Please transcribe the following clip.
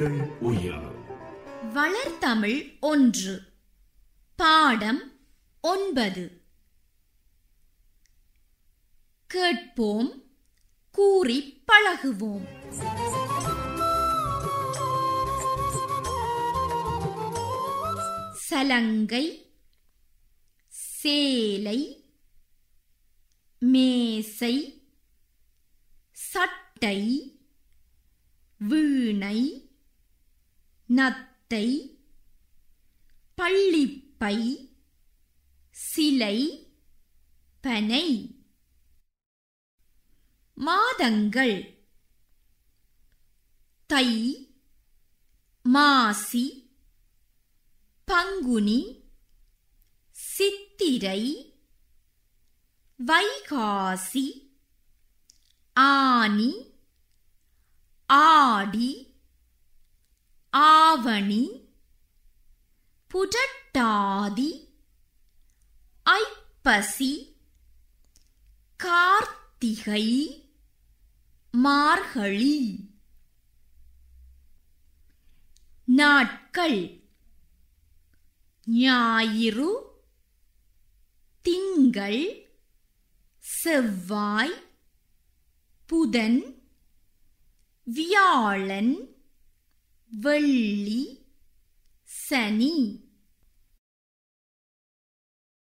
எங்கள் உயிர் வளர்தமிழ் ஒன்று பாடம் ஒன்பது கேட்போம் கூறிப் பழகுவோம் சலங்கை சேலை மேசை சட்டை வீணை நத்தை பள்ளிப்பை சிலை பனை மாதங்கள் தை மாசி பங்குனி சித்திரை வைகாசி ஆனி ஆடி ஆவணி புரட்டாதி ஐப்பசி கார்த்திகை மார்கழி நாட்கள் ஞாயிறு திங்கள் செவ்வாய் புதன் வியாழன் வெள்ளி சனி